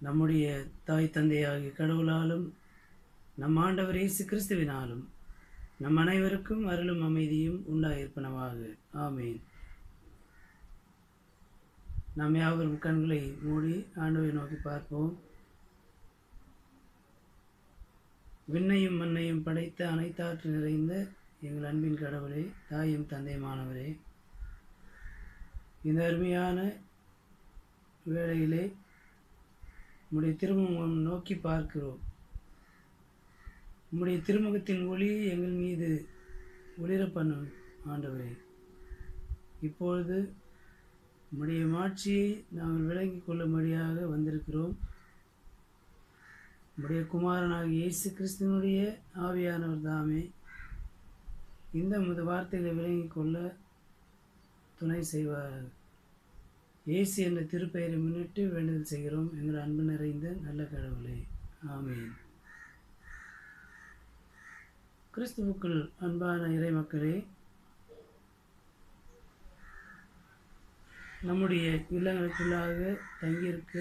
நம்முடைய தாய் தந்தையாகிய கடவுளாலும் நம் ஆண்டவர் இயேசு கிறிஸ்துவினாலும் நம் அனைவருக்கும் அருளும் அமைதியும் உண்டாயிருப்பனவாக ஆமேன் நாம் யாவரும் கண்களை மூடி ஆண்டவரை நோக்கி பார்ப்போம் விண்ணையும் மண்ணையும் படைத்த அனைத்தாற்று நிறைந்த எங்கள் அன்பின் கடவுளே தாயும் தந்தையுமானவரே இந்த அருமையான வேளையிலே உம்முடைய திருமுகம் நோக்கி பார்க்கிறோம் உம்முடைய திருமுகத்தின் ஒளி எங்கள் மீது ஒளிர பண்ணும் ஆண்டவரே இப்பொழுது உம்முடைய மாட்சியை நாங்கள் விளங்கிக் கொள்ளும்படியாக வந்திருக்கிறோம் உம்முடைய குமாரனாகிய இயேசு கிறிஸ்துவனுடைய ஆவியானவர் தாமே இந்த முது வார்த்தைகளை விளங்கிக் கொள்ள துணை செய்வார் இயேசு என்ற திருப்பெயரை முன்னிட்டு வேண்டுதல் செய்கிறோம் எங்கள் அன்பு நிறைந்த நல்ல கடவுளே ஆமீன் கிறிஸ்துவுக்குள் அன்பான இறை மக்களே நம்முடைய இல்லங்களுக்குள்ளாக தங்கியிருக்க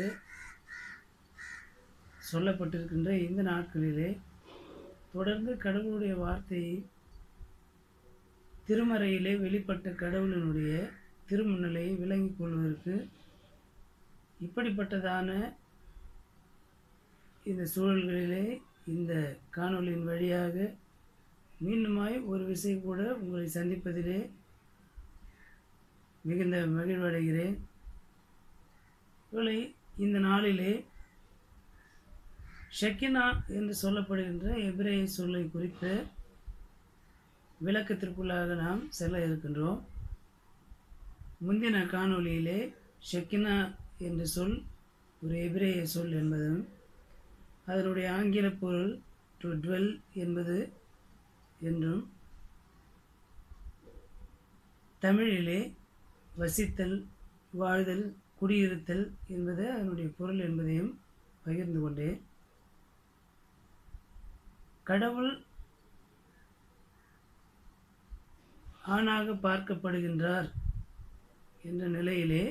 சொல்லப்பட்டிருக்கின்ற இந்த நாட்களிலே தொடர்ந்து கடவுளுடைய வார்த்தையை திருமறையிலே வெளிப்பட்ட கடவுளினுடைய திருமுன்னிலையை விளங்கிக் கொள்வதற்கு இப்படிப்பட்டதான இந்த சூழல்களிலே இந்த காணொளியின் வழியாக மீண்டுமாய் ஒரு விசை கூட உங்களை சந்திப்பதிலே மிகுந்த மகிழ்வடைகிறேன் இவளை இந்த நாளிலே ஷெக்கினா என்று சொல்லப்படுகின்ற எபிரேய சொல்லை குறித்த விளக்கத்திற்குள்ளாக நாம் செல்ல இருக்கின்றோம் முந்தின காணொளியிலே ஷெக்கினா என்ற சொல் ஒரு எபிரேய சொல் என்பதும் அதனுடைய ஆங்கில பொருள் டு டுவெல் என்பது என்றும் தமிழிலே வசித்தல் வாழ்தல் குடியிருத்தல் என்பது அதனுடைய பொருள் என்பதையும் பகிர்ந்து கொண்டேன் கடவுள் ஆணாக பார்க்கப்படுகின்றார் என்ற நிலையிலே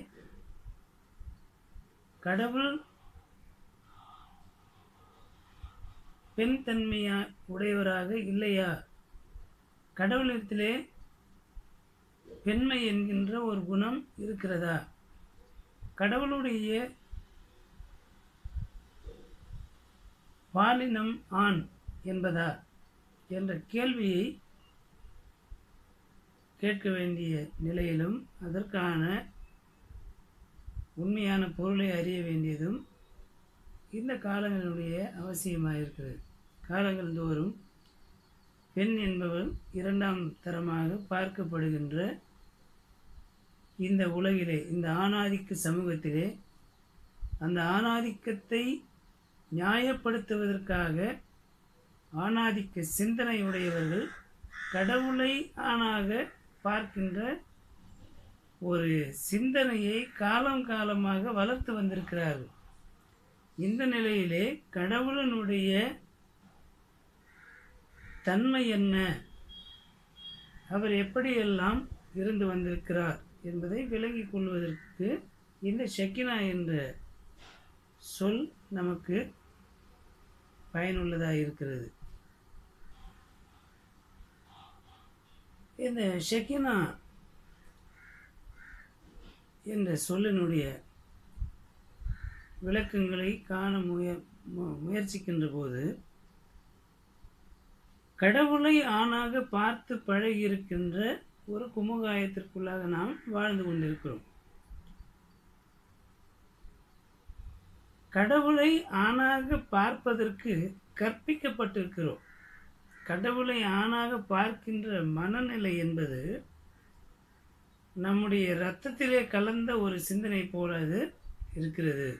கடவுள் பெண் தன்மையா உடையவராக இல்லையா கடவுளத்திலே பெண்மை என்கின்ற ஒரு குணம் இருக்கிறதா கடவுளுடைய பாலினம் ஆண் என்பதா என்ற கேள்வியை கேட்க வேண்டிய நிலையிலும் அதற்கான உண்மையான பொருளை அறிய வேண்டியதும் இந்த காலங்களுடைய அவசியமாக இருக்கிறது காலங்கள் தோறும் பெண் என்பவள் இரண்டாம் தரமாக பார்க்கப்படுகின்ற இந்த உலகிலே இந்த ஆணாதிக்க சமூகத்திலே அந்த ஆணாதிக்கத்தை நியாயப்படுத்துவதற்காக ஆணாதிக்க சிந்தனையுடையவர்கள் கடவுளை ஆணாக பார்க்கின்ற ஒரு சிந்தனையை காலம் காலமாக வளர்த்து வந்திருக்கிறார்கள் இந்த நிலையிலே கடவுளனுடைய தன்மை என்ன அவர் எப்படியெல்லாம் இருந்து வந்திருக்கிறார் என்பதை விளங்கிக் கொள்வதற்கு இந்த ஷெக்கினா என்ற சொல் நமக்கு பயனுள்ளதாக இருக்கிறது இந்த ஷெக்கினா என்ற சொல்லினுடைய விளக்கங்களை காண முய மு- முயற்சிக்கின்ற போது கடவுளை ஆணாக பார்த்து பழகியிருக்கின்ற ஒரு குமுகாயத்திற்குள்ளாக நாம் வாழ்ந்து கொண்டிருக்கிறோம் கடவுளை ஆணாக பார்ப்பதற்கு கற்பிக்கப்பட்டிருக்கிறோம் கடவுளை ஆணாக பார்க்கின்ற மனநிலை என்பது நம்முடைய இரத்தத்திலே கலந்த ஒரு சிந்தனை போல அது இருக்கிறது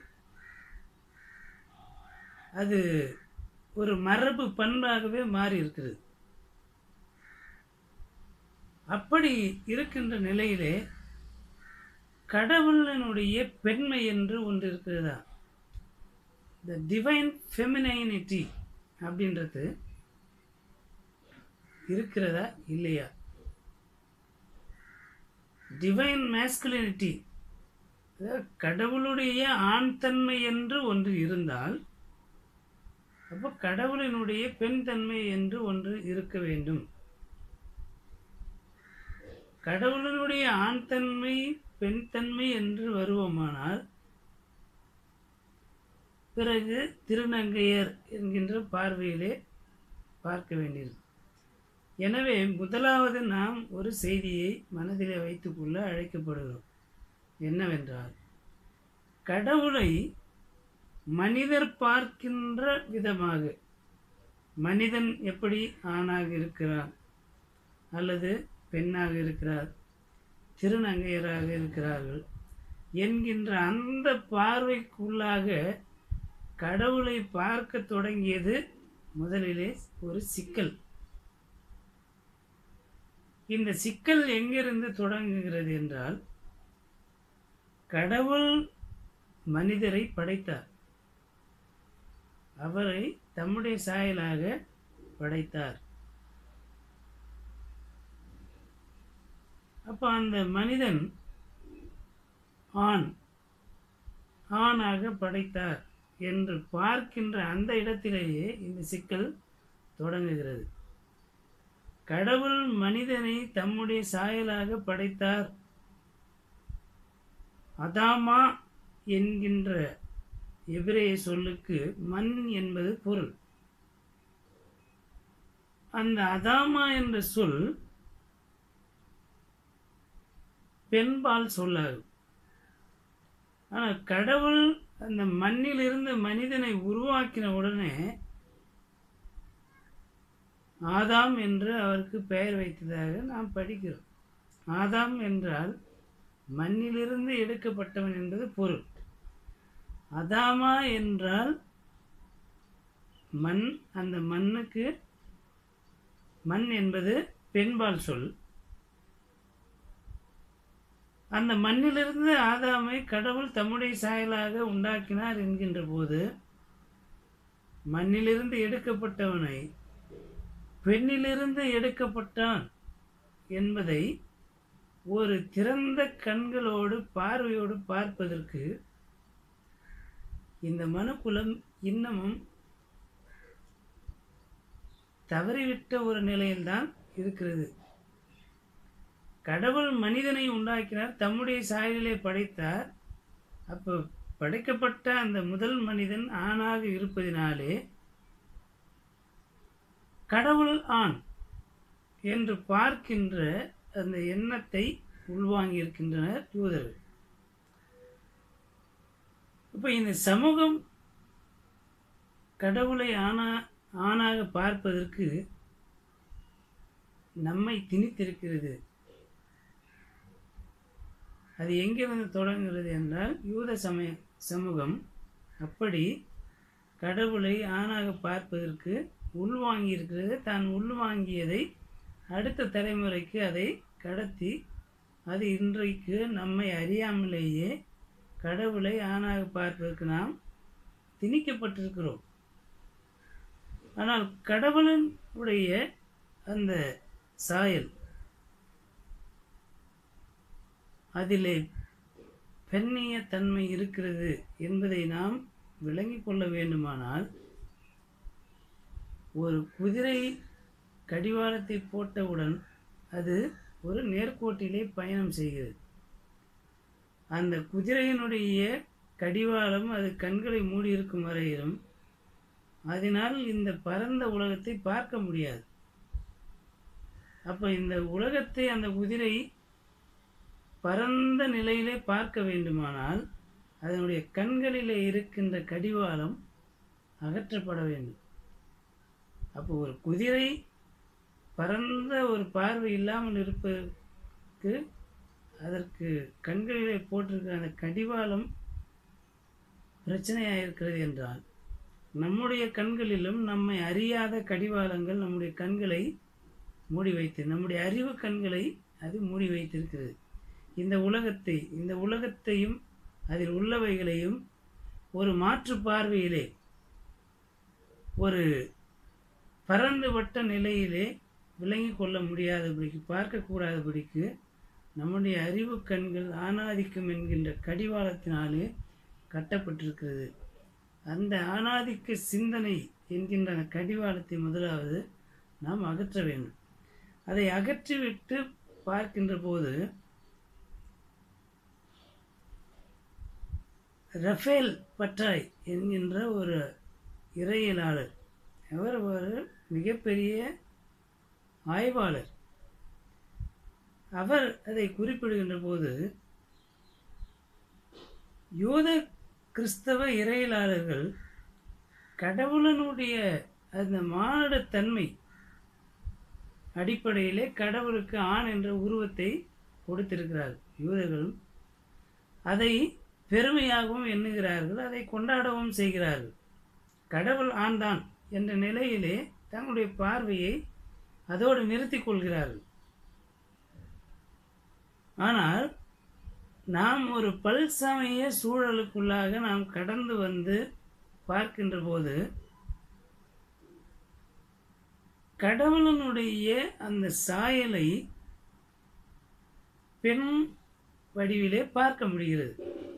அது ஒரு மரபு பண்பாகவே மாறி இருக்கிறது அப்படி இருக்கின்ற நிலையிலே கடவுளினுடைய பெண்மை என்று ஒன்று இருக்கிறதா த டிவைன் ஃபெமினைனிட்டி அப்படின்றது இருக்கிறதா இல்லையா டிவைன் மேஸ்குலினிட்டி அதாவது கடவுளுடைய ஆண் தன்மை என்று ஒன்று இருந்தால் அப்போ கடவுளினுடைய பெண் தன்மை என்று ஒன்று இருக்க வேண்டும் கடவுளினுடைய ஆண் தன்மை பெண் தன்மை என்று வருவோமானால் பிறகு திருநங்கையர் என்கின்ற பார்வையிலே பார்க்க வேண்டியது எனவே முதலாவது நாம் ஒரு செய்தியை மனதிலே வைத்துக்கொள்ள அழைக்கப்படுகிறோம் என்னவென்றால் கடவுளை மனிதர் பார்க்கின்ற விதமாக மனிதன் எப்படி ஆணாக இருக்கிறான் அல்லது பெண்ணாக இருக்கிறார் திருநங்கையராக இருக்கிறார்கள் என்கின்ற அந்த பார்வைக்குள்ளாக கடவுளை பார்க்க தொடங்கியது முதலிலே ஒரு சிக்கல் இந்த சிக்கல் எங்கிருந்து தொடங்குகிறது என்றால் கடவுள் மனிதரை படைத்தார் அவரை தம்முடைய சாயலாக படைத்தார் அப்போ அந்த மனிதன் ஆண் ஆணாக படைத்தார் என்று பார்க்கின்ற அந்த இடத்திலேயே இந்த சிக்கல் தொடங்குகிறது கடவுள் மனிதனை தம்முடைய சாயலாக படைத்தார் அதாமா என்கின்ற எபிரேய சொல்லுக்கு மண் என்பது பொருள் அந்த அதாமா என்ற சொல் பெண்பால் சொல்லாகும் ஆனால் கடவுள் அந்த மண்ணிலிருந்து மனிதனை உருவாக்கின உடனே ஆதாம் என்று அவருக்கு பெயர் வைத்ததாக நாம் படிக்கிறோம் ஆதாம் என்றால் மண்ணிலிருந்து எடுக்கப்பட்டவன் என்பது பொருள் அதாமா என்றால் மண் அந்த மண்ணுக்கு மண் என்பது பெண்பால் சொல் அந்த மண்ணிலிருந்து ஆதாமை கடவுள் தம்முடைய சாயலாக உண்டாக்கினார் என்கின்ற போது மண்ணிலிருந்து எடுக்கப்பட்டவனை பெண்ணிலிருந்து எடுக்கப்பட்டான் என்பதை ஒரு திறந்த கண்களோடு பார்வையோடு பார்ப்பதற்கு இந்த மனுக்குலம் இன்னமும் தவறிவிட்ட ஒரு நிலையில்தான் இருக்கிறது கடவுள் மனிதனை உண்டாக்கினார் தம்முடைய சாயலிலே படைத்தார் அப்போ படைக்கப்பட்ட அந்த முதல் மனிதன் ஆணாக இருப்பதினாலே கடவுள் ஆண் என்று பார்க்கின்ற அந்த எண்ணத்தை உள்வாங்கி இருக்கின்றனர் யூதர்கள் இப்போ இந்த சமூகம் கடவுளை ஆணா ஆணாக பார்ப்பதற்கு நம்மை திணித்திருக்கிறது அது எங்கிருந்து தொடங்குகிறது என்றால் யூத சமய சமூகம் அப்படி கடவுளை ஆணாக பார்ப்பதற்கு உள்வாங்கி இருக்கிறது தான் உள்வாங்கியதை அடுத்த தலைமுறைக்கு அதை கடத்தி அது இன்றைக்கு நம்மை அறியாமலேயே கடவுளை ஆணாக பார்ப்பதற்கு நாம் திணிக்கப்பட்டிருக்கிறோம் ஆனால் கடவுளின் உடைய அந்த சாயல் அதிலே பெண்ணிய தன்மை இருக்கிறது என்பதை நாம் விளங்கிக் கொள்ள வேண்டுமானால் ஒரு குதிரை கடிவாளத்தை போட்டவுடன் அது ஒரு நேர்கோட்டிலே பயணம் செய்கிறது அந்த குதிரையினுடைய கடிவாளம் அது கண்களை மூடியிருக்கும் வரையிலும் அதனால் இந்த பரந்த உலகத்தை பார்க்க முடியாது அப்போ இந்த உலகத்தை அந்த குதிரை பரந்த நிலையிலே பார்க்க வேண்டுமானால் அதனுடைய கண்களிலே இருக்கின்ற கடிவாளம் அகற்றப்பட வேண்டும் அப்போ ஒரு குதிரை பரந்த ஒரு பார்வை இல்லாமல் இருப்பதற்கு அதற்கு கண்களிலே போட்டிருக்கிற அந்த கடிவாளம் பிரச்சனையாக இருக்கிறது என்றால் நம்முடைய கண்களிலும் நம்மை அறியாத கடிவாளங்கள் நம்முடைய கண்களை மூடி வைத்து நம்முடைய அறிவு கண்களை அது மூடி வைத்திருக்கிறது இந்த உலகத்தை இந்த உலகத்தையும் அதில் உள்ளவைகளையும் ஒரு மாற்று பார்வையிலே ஒரு பரந்துபட்ட நிலையிலே விளங்கி கொள்ள முடியாதபடிக்கு பார்க்கக்கூடாதபடிக்கு நம்முடைய அறிவு கண்கள் ஆணாதிக்கம் என்கின்ற கடிவாளத்தினாலே கட்டப்பட்டிருக்கிறது அந்த ஆணாதிக்க சிந்தனை என்கின்ற அந்த கடிவாளத்தை முதலாவது நாம் அகற்ற வேண்டும் அதை அகற்றிவிட்டு பார்க்கின்ற போது ரஃபேல் பட்ராய் என்கின்ற ஒரு இறையியலாளர் அவர் ஒரு மிகப்பெரிய ஆய்வாளர் அவர் அதை குறிப்பிடுகின்ற போது யூத கிறிஸ்தவ இறையியலாளர்கள் கடவுளனுடைய அந்த மானுடத்தன்மை அடிப்படையிலே கடவுளுக்கு ஆண் என்ற உருவத்தை கொடுத்திருக்கிறார் யூதர்களும் அதை பெருமையாகவும் எண்ணுகிறார்கள் அதை கொண்டாடவும் செய்கிறார்கள் கடவுள் ஆண்தான் என்ற நிலையிலே தங்களுடைய பார்வையை அதோடு நிறுத்திக் கொள்கிறார்கள் ஆனால் நாம் ஒரு பல்சமய சூழலுக்குள்ளாக நாம் கடந்து வந்து பார்க்கின்ற போது கடவுளனுடைய அந்த சாயலை பெண் வடிவிலே பார்க்க முடிகிறது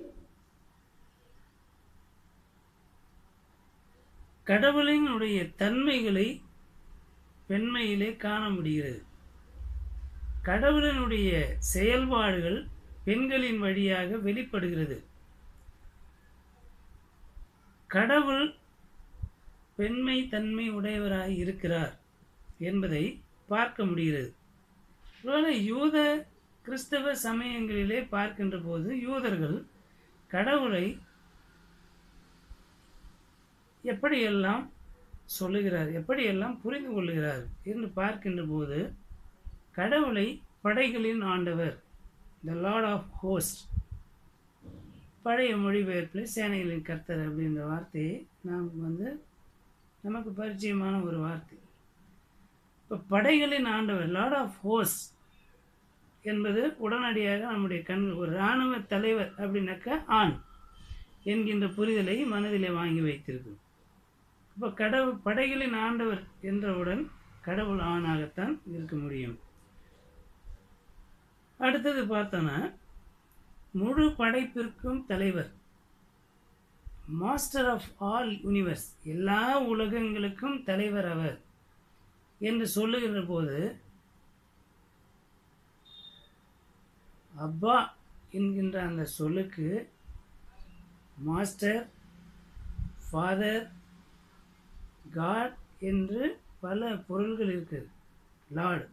கடவுளினுடைய தன்மைகளை பெண்மையிலே காண முடிகிறது கடவுளினுடைய செயல்பாடுகள் பெண்களின் வழியாக வெளிப்படுகிறது கடவுள் பெண்மை தன்மை உடையவராய் இருக்கிறார் என்பதை பார்க்க முடிகிறது ஒருவேளை யூத கிறிஸ்தவ சமயங்களிலே பார்க்கின்ற போது யூதர்கள் கடவுளை எப்படியெல்லாம் சொல்லுகிறார் எப்படியெல்லாம் புரிந்து கொள்ளுகிறார் என்று பார்க்கின்ற போது கடவுளை படைகளின் ஆண்டவர் த லார்ட் ஆஃப் ஹோஸ்ட் பழைய மொழிபெயர்ப்பில் சேனைகளின் கர்த்தர் அப்படின்ற வார்த்தையை நாம் வந்து நமக்கு பரிச்சயமான ஒரு வார்த்தை இப்போ படைகளின் ஆண்டவர் லார்ட் ஆஃப் ஹோஸ்ட் என்பது உடனடியாக நம்முடைய கண் ஒரு இராணுவ தலைவர் அப்படின்னாக்கா ஆண் என்கின்ற புரிதலை மனதிலே வாங்கி வைத்திருக்கும் இப்போ கடவுள் படைகளின் ஆண்டவர் என்றவுடன் கடவுள் ஆணாகத்தான் இருக்க முடியும் அடுத்தது பார்த்தோன்னா முழு படைப்பிற்கும் தலைவர் மாஸ்டர் ஆஃப் ஆல் யூனிவர்ஸ் எல்லா உலகங்களுக்கும் தலைவர் அவர் என்று சொல்லுகின்ற போது அப்பா என்கின்ற அந்த சொல்லுக்கு மாஸ்டர் ஃபாதர் காட் என்று பல பொருள்கள் இருக்குது லார்டு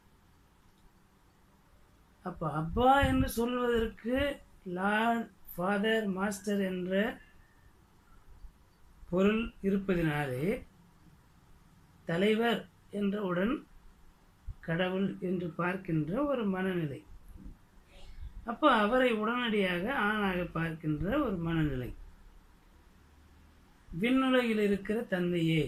அப்போ அப்பா என்று சொல்வதற்கு லார்ட் ஃபாதர் மாஸ்டர் என்ற பொருள் இருப்பதினாலே தலைவர் என்றவுடன் கடவுள் என்று பார்க்கின்ற ஒரு மனநிலை அப்போ அவரை உடனடியாக ஆணாக பார்க்கின்ற ஒரு மனநிலை விண்ணுலகில் இருக்கிற தந்தையே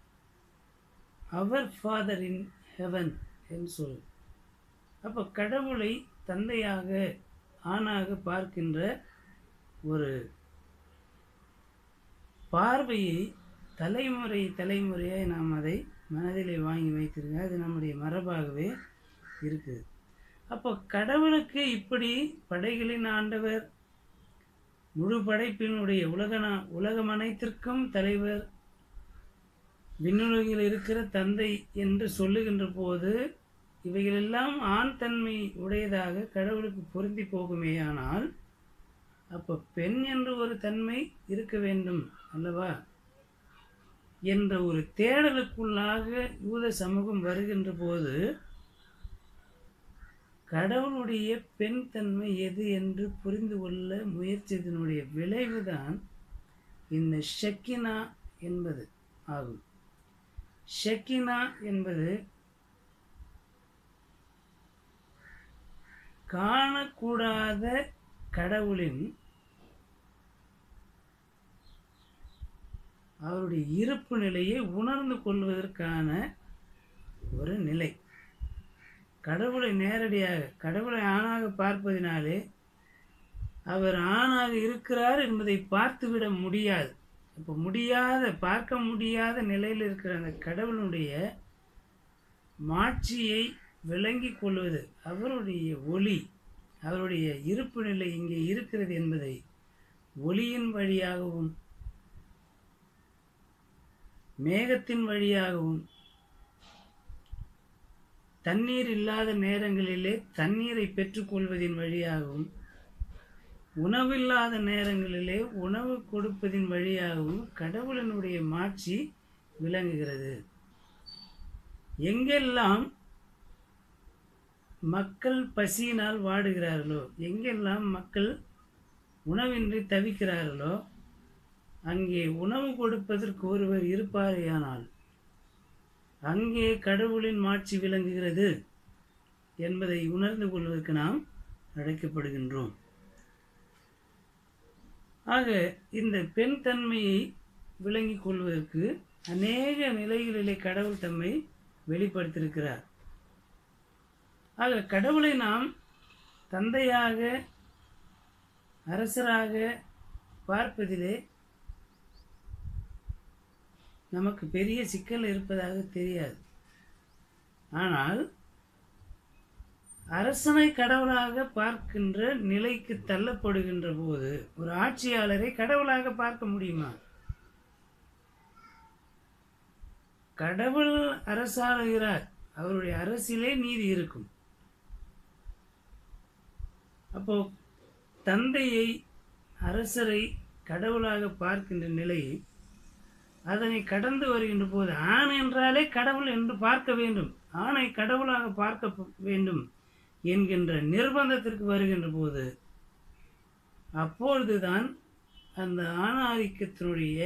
அவர் ஃபாதர் இன் ஹெவன் என்று சொல் அப்போ கடவுளை தந்தையாக ஆணாக பார்க்கின்ற ஒரு பார்வையை தலைமுறை தலைமுறையாக நாம் அதை மனதிலே வாங்கி வைத்திருக்க அது நம்முடைய மரபாகவே இருக்குது அப்போ கடவுளுக்கு இப்படி படைகளின் ஆண்டவர் முழு படைப்பினுடைய உலகனா உலகம் அனைத்திற்கும் தலைவர் விண்ணுலகில் இருக்கிற தந்தை என்று சொல்லுகின்ற போது இவைகளெல்லாம் ஆண் தன்மை உடையதாக கடவுளுக்கு பொருந்தி போகுமேயானால் அப்போ பெண் என்று ஒரு தன்மை இருக்க வேண்டும் அல்லவா என்ற ஒரு தேடலுக்குள்ளாக யூத சமூகம் வருகின்ற போது கடவுளுடைய பெண் தன்மை எது என்று புரிந்து கொள்ள முயற்சியதனுடைய விளைவுதான் இந்த ஷக்கினா என்பது ஆகும் ஷக்கினா என்பது காணக்கூடாத கடவுளின் அவருடைய இருப்பு நிலையை உணர்ந்து கொள்வதற்கான ஒரு நிலை கடவுளை நேரடியாக கடவுளை ஆணாக பார்ப்பதினாலே அவர் ஆணாக இருக்கிறார் என்பதை பார்த்துவிட முடியாது இப்போ முடியாத பார்க்க முடியாத நிலையில் இருக்கிற அந்த கடவுளுடைய மாட்சியை விளங்கி கொள்வது அவருடைய ஒளி அவருடைய இருப்பு நிலை இங்கே இருக்கிறது என்பதை ஒளியின் வழியாகவும் மேகத்தின் வழியாகவும் தண்ணீர் இல்லாத நேரங்களிலே தண்ணீரை பெற்றுக்கொள்வதின் வழியாகவும் உணவில்லாத நேரங்களிலே உணவு கொடுப்பதின் வழியாகவும் கடவுளினுடைய மாட்சி விளங்குகிறது எங்கெல்லாம் மக்கள் பசியினால் வாடுகிறார்களோ எங்கெல்லாம் மக்கள் உணவின்றி தவிக்கிறார்களோ அங்கே உணவு கொடுப்பதற்கு ஒருவர் இருப்பாரேயானால் அங்கே கடவுளின் மாட்சி விளங்குகிறது என்பதை உணர்ந்து கொள்வதற்கு நாம் அழைக்கப்படுகின்றோம் ஆக இந்த பெண் தன்மையை விளங்கிக் கொள்வதற்கு அநேக நிலைகளிலே கடவுள் தம்மை வெளிப்படுத்தியிருக்கிறார் ஆக கடவுளை நாம் தந்தையாக அரசராக பார்ப்பதிலே நமக்கு பெரிய சிக்கல் இருப்பதாக தெரியாது ஆனால் அரசனை கடவுளாக பார்க்கின்ற நிலைக்கு தள்ளப்படுகின்ற போது ஒரு ஆட்சியாளரை கடவுளாக பார்க்க முடியுமா கடவுள் அரசாளுகிறார் அவருடைய அரசிலே நீதி இருக்கும் அப்போ தந்தையை அரசரை கடவுளாக பார்க்கின்ற நிலையை அதனை கடந்து வருகின்ற போது ஆண் என்றாலே கடவுள் என்று பார்க்க வேண்டும் ஆணை கடவுளாக பார்க்க ப- வேண்டும் என்கின்ற நிர்பந்தத்திற்கு வருகின்ற போது அப்பொழுதுதான் அந்த ஆணாதிக்கத்தினுடைய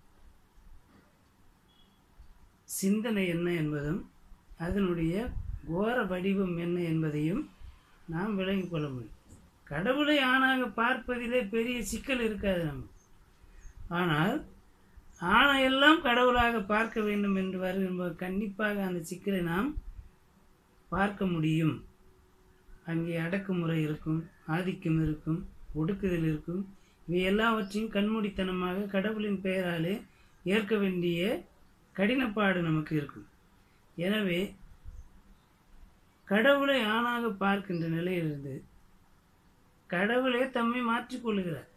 சிந்தனை என்ன என்பதும் அதனுடைய கோர வடிவம் என்ன என்பதையும் நாம் விளங்கிக் கொள்ள முடியும் கடவுளை ஆணாக பார்ப்பதிலே பெரிய சிக்கல் இருக்காது நமக்கு ஆனால் ஆணையெல்லாம் கடவுளாக பார்க்க வேண்டும் என்று வருகின்ற கண்டிப்பாக அந்த சிக்கலை நாம் பார்க்க முடியும் அங்கே அடக்குமுறை இருக்கும் ஆதிக்கம் இருக்கும் ஒடுக்குதல் இருக்கும் இவை எல்லாவற்றையும் கண்மூடித்தனமாக கடவுளின் பெயராலே ஏற்க வேண்டிய கடினப்பாடு நமக்கு இருக்கும் எனவே கடவுளை ஆணாக பார்க்கின்ற நிலையிலிருந்து கடவுளே தம்மை மாற்றிக்கொள்கிறார்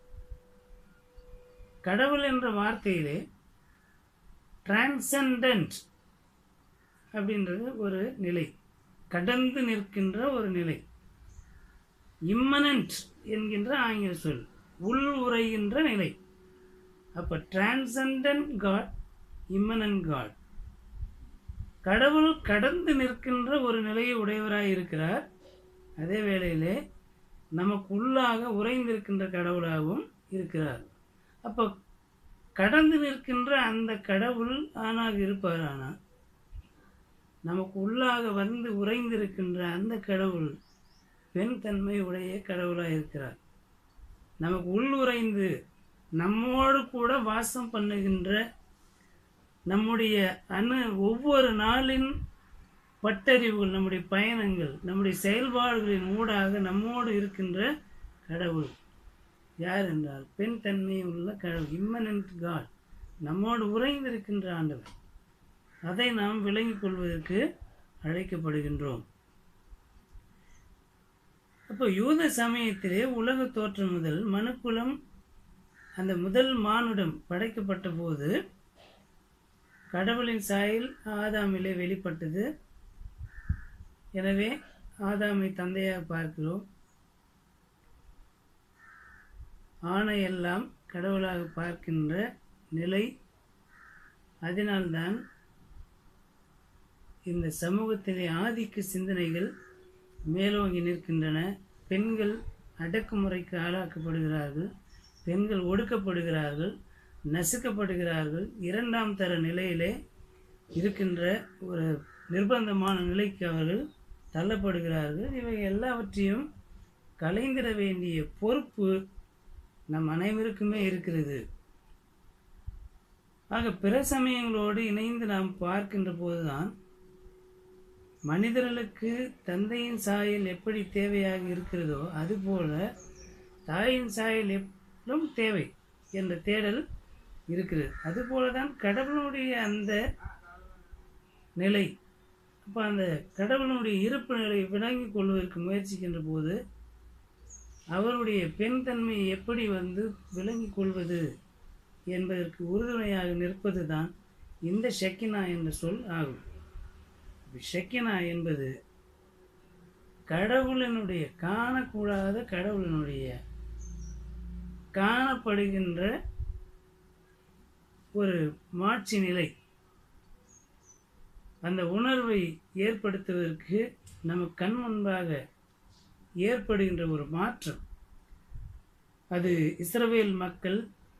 கடவுள் என்ற வார்த்தையிலே டிரான்செண்டன்ட் அப்படின்றது ஒரு நிலை கடந்து நிற்கின்ற ஒரு நிலை இம்மனன்ட் என்கின்ற ஆங்கில சொல் உள் உரைகின்ற நிலை அப்போ டிரான்செண்டன்ட் காட் இம்மனன்ட் காட் கடவுள் கடந்து நிற்கின்ற ஒரு நிலையை உடையவராய் இருக்கிறார் அதே வேளையிலே நமக்கு உள்ளாக உறைந்திருக்கின்ற கடவுளாகவும் இருக்கிறார் அப்போ கடந்து நிற்கின்ற அந்த கடவுள் ஆணாக இருப்பாரானால் நமக்கு உள்ளாக வந்து உறைந்திருக்கின்ற அந்த கடவுள் பெண் தன்மை உடைய கடவுளாக இருக்கிறார் நமக்கு உள் உறைந்து நம்மோடு கூட வாசம் பண்ணுகின்ற நம்முடைய அணு ஒவ்வொரு நாளின் பட்டறிவுகள் நம்முடைய பயணங்கள் நம்முடைய செயல்பாடுகளின் ஊடாக நம்மோடு இருக்கின்ற கடவுள் யார் என்றால் பெண் தன்மை உள்ள கடவுள் இம்மனன்ட் காட் நம்மோடு உறைந்திருக்கின்ற ஆண்டவர் அதை நாம் விளங்கிக் கொள்வதற்கு அழைக்கப்படுகின்றோம் அப்போ யூத சமயத்திலே உலக தோற்றம் முதல் மனுக்குலம் அந்த முதல் மானுடம் படைக்கப்பட்ட போது கடவுளின் சாயல் ஆதாமிலே வெளிப்பட்டது எனவே ஆதாமை தந்தையாக பார்க்கிறோம் ஆணையெல்லாம் கடவுளாக பார்க்கின்ற நிலை அதனால்தான் இந்த சமூகத்திலே ஆதிக்க சிந்தனைகள் மேலோங்கி நிற்கின்றன பெண்கள் அடக்குமுறைக்கு ஆளாக்கப்படுகிறார்கள் பெண்கள் ஒடுக்கப்படுகிறார்கள் நசுக்கப்படுகிறார்கள் இரண்டாம் தர நிலையிலே இருக்கின்ற ஒரு நிர்பந்தமான நிலைக்கு அவர்கள் தள்ளப்படுகிறார்கள் இவை எல்லாவற்றையும் கலைந்திட வேண்டிய பொறுப்பு நம் அனைவருக்குமே இருக்கிறது ஆக பிற சமயங்களோடு இணைந்து நாம் பார்க்கின்ற போதுதான் மனிதர்களுக்கு தந்தையின் சாயல் எப்படி தேவையாக இருக்கிறதோ அதுபோல தாயின் சாயல் எப்பளும் தேவை என்ற தேடல் இருக்கிறது அதுபோல தான் கடவுளுடைய அந்த நிலை அப்போ அந்த கடவுளுடைய இருப்பு நிலையை விளங்கிக் கொள்வதற்கு முயற்சிக்கின்ற போது அவருடைய பெண் தன்மையை எப்படி வந்து விளங்கிக் கொள்வது என்பதற்கு உறுதுணையாக நிற்பது தான் இந்த ஷெக்கினா என்ற சொல் ஆகும் ஷெக்கினா என்பது கடவுளினுடைய காணக்கூடாத கடவுளினுடைய காணப்படுகின்ற ஒரு மாட்சி நிலை அந்த உணர்வை ஏற்படுத்துவதற்கு நம்ம கண் முன்பாக ஏற்படுகின்ற ஒரு மாற்றம் அது இஸ்ரவேல் மக்கள்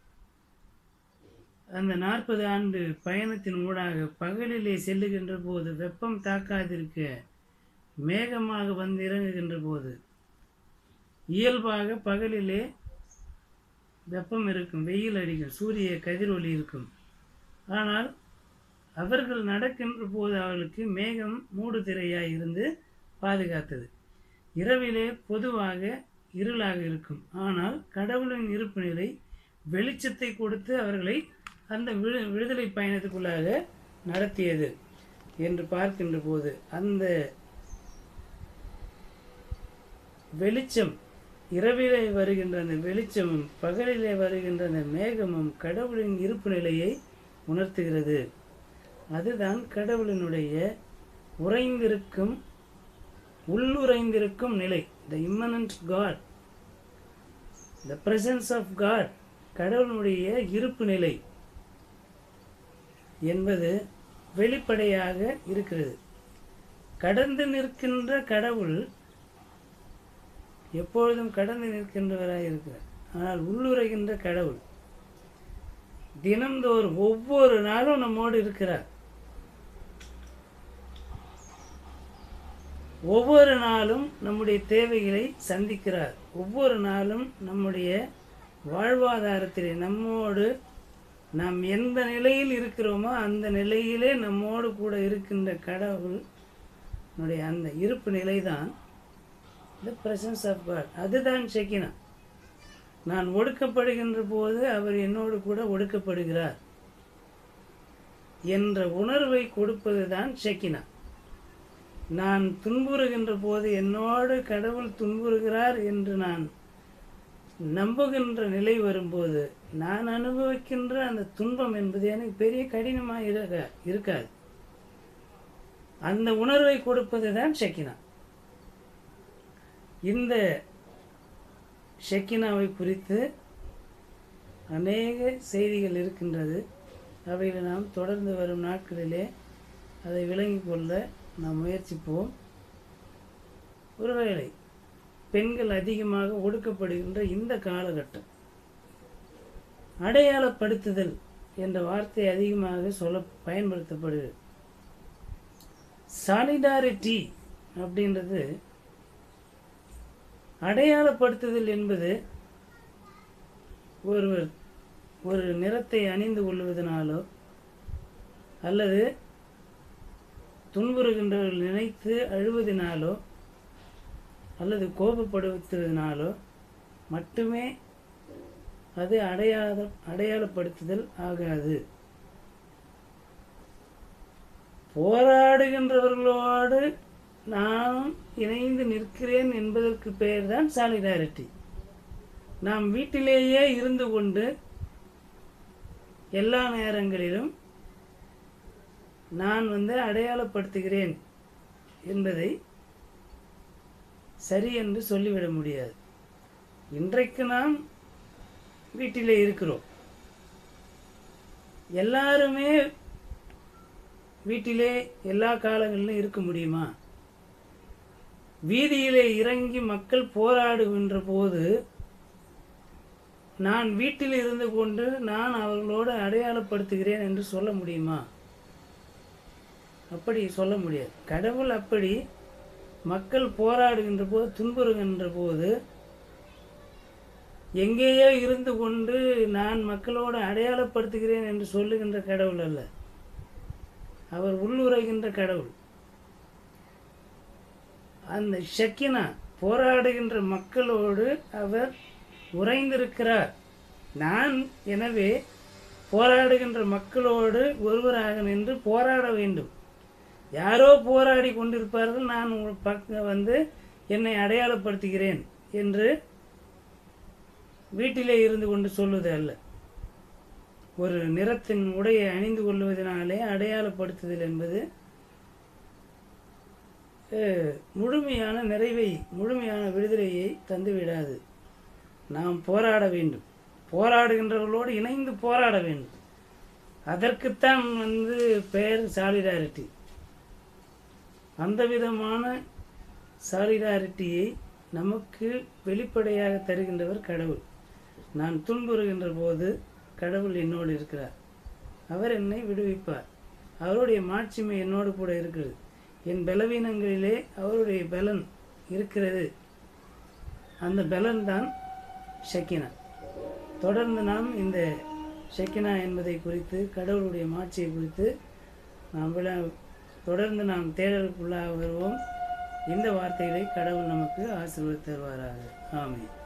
அந்த நாற்பது ஆண்டு பயணத்தின் ஊடாக பகலிலே செல்லுகின்ற போது வெப்பம் தாக்காதிருக்க மேகமாக வந்து இறங்குகின்ற போது இயல்பாக பகலிலே வெப்பம் இருக்கும் வெயில் அடிக்கும் சூரிய கதிரொளி இருக்கும் ஆனால் அவர்கள் நடக்கின்ற போது அவர்களுக்கு மேகம் மூடு திரையாய் இருந்து பாதுகாத்தது இரவிலே பொதுவாக இருளாக இருக்கும் ஆனால் கடவுளின் இருப்பு நிலை வெளிச்சத்தை கொடுத்து அவர்களை அந்த விடு விடுதலை பயணத்துக்குள்ளாக நடத்தியது என்று பார்க்கின்ற போது அந்த வெளிச்சம் இரவிலே வருகின்ற அந்த வெளிச்சமும் பகலிலே வருகின்ற அந்த மேகமும் கடவுளின் இருப்பு நிலையை உணர்த்துகிறது அதுதான் கடவுளினுடைய உறைந்திருக்கும் உள்ளுறைந்திருக்கும் நிலை the immanent God the presence of God கடவுளுடைய இருப்பு நிலை என்பது வெளிப்படையாக இருக்கிறது கடந்து நிற்கின்ற கடவுள் எப்பொழுதும் கடந்து நிற்கின்றவராக இருக்கிறார் ஆனால் உள்ளுரைகின்ற கடவுள் தினந்தோறும் ஒவ்வொரு நாளும் நம்மோடு இருக்கிறார் ஒவ்வொரு நாளும் நம்முடைய தேவைகளை சந்திக்கிறார் ஒவ்வொரு நாளும் நம்முடைய வாழ்வாதாரத்திலே நம்மோடு நாம் எந்த நிலையில் இருக்கிறோமோ அந்த நிலையிலே நம்மோடு கூட இருக்கின்ற கடவுள் நம்முடைய அந்த இருப்பு நிலைதான் த பிரசன்ஸ் ஆஃப் காட் அதுதான் ஷெக்கினா நான் ஒடுக்கப்படுகின்ற போது அவர் என்னோடு கூட ஒடுக்கப்படுகிறார் என்ற உணர்வை கொடுப்பது தான் ஷெக்கினா நான் துன்புறுகின்ற போது என்னோடு கடவுள் துன்புறுகிறார் என்று நான் நம்புகின்ற நிலை வரும்போது நான் அனுபவிக்கின்ற அந்த துன்பம் என்பது எனக்கு பெரிய கடினமாக இருக்க இருக்காது அந்த உணர்வை கொடுப்பது தான் ஷெக்கினா இந்த ஷெக்கினாவை குறித்து அநேக செய்திகள் இருக்கின்றது அவைகளை நாம் தொடர்ந்து வரும் நாட்களிலே அதை விளங்கிக் கொள்ள நாம் முயற்சிப்போம் ஒருவேளை பெண்கள் அதிகமாக ஒடுக்கப்படுகின்ற இந்த காலகட்டம் அடையாளப்படுத்துதல் என்ற வார்த்தை அதிகமாக சொல்ல பயன்படுத்தப்படுகிறது சாலிடாரிட்டி அப்படின்றது அடையாளப்படுத்துதல் என்பது ஒருவர் ஒரு நிறத்தை அணிந்து கொள்வதனாலோ அல்லது துன்புறுகின்றவர்கள் நினைத்து அழுவதினாலோ அல்லது கோபப்படுத்துவதனாலோ மட்டுமே அது அடையாள அடையாளப்படுத்துதல் ஆகாது போராடுகின்றவர்களோடு நானும் இணைந்து நிற்கிறேன் என்பதற்கு பெயர்தான் சாலிடாரிட்டி நாம் வீட்டிலேயே இருந்து கொண்டு எல்லா நேரங்களிலும் நான் வந்து அடையாளப்படுத்துகிறேன் என்பதை சரி என்று சொல்லிவிட முடியாது இன்றைக்கு நாம் வீட்டிலே இருக்கிறோம் எல்லாருமே வீட்டிலே எல்லா காலங்களிலும் இருக்க முடியுமா வீதியிலே இறங்கி மக்கள் போராடுகின்ற போது நான் வீட்டில் இருந்து கொண்டு நான் அவர்களோடு அடையாளப்படுத்துகிறேன் என்று சொல்ல முடியுமா அப்படி சொல்ல முடியாது கடவுள் அப்படி மக்கள் போராடுகின்ற போது துன்புறுகின்ற போது எங்கேயோ இருந்து கொண்டு நான் மக்களோடு அடையாளப்படுத்துகிறேன் என்று சொல்லுகின்ற கடவுள் அல்ல அவர் உள்ளுரைகின்ற கடவுள் அந்த ஷக்கினா போராடுகின்ற மக்களோடு அவர் உறைந்திருக்கிறார் நான் எனவே போராடுகின்ற மக்களோடு ஒருவராக நின்று போராட வேண்டும் யாரோ போராடி கொண்டிருப்பார்கள் நான் உங்கள் பக்க வந்து என்னை அடையாளப்படுத்துகிறேன் என்று வீட்டிலே இருந்து கொண்டு சொல்வது அல்ல ஒரு நிறத்தின் உடையை அணிந்து கொள்வதனாலே அடையாளப்படுத்துதல் என்பது அஹ், முழுமையான நிறைவை முழுமையான விடுதலையை தந்து விடாது நாம் போராட வேண்டும் போராடுகின்றவர்களோடு இணைந்து போராட வேண்டும் அதற்குத்தான் வந்து பெயர் சாலிடாரிட்டி அந்த விதமான சாலிடாரிட்டியை நமக்கு வெளிப்படையாக தருகின்றவர் கடவுள் நான் துன்புறுகின்ற போது கடவுள் என்னோடு இருக்கிறார் அவர் என்னை விடுவிப்பார் அவருடைய மாட்சிமை என்னோடு கூட இருக்கிறது என் பலவீனங்களிலே அவருடைய பலன் இருக்கிறது அந்த பலன் தான் ஷக்கினா தொடர்ந்து நாம் இந்த ஷக்கினா என்பதை குறித்து கடவுளுடைய மாட்சியை குறித்து நாம் விள தொடர்ந்து நாம் தேடலுக்குள்ளாக வருவோம் இந்த வார்த்தைகளை கடவுள் நமக்கு ஆசீர்வதி தருவாராக ஆமென்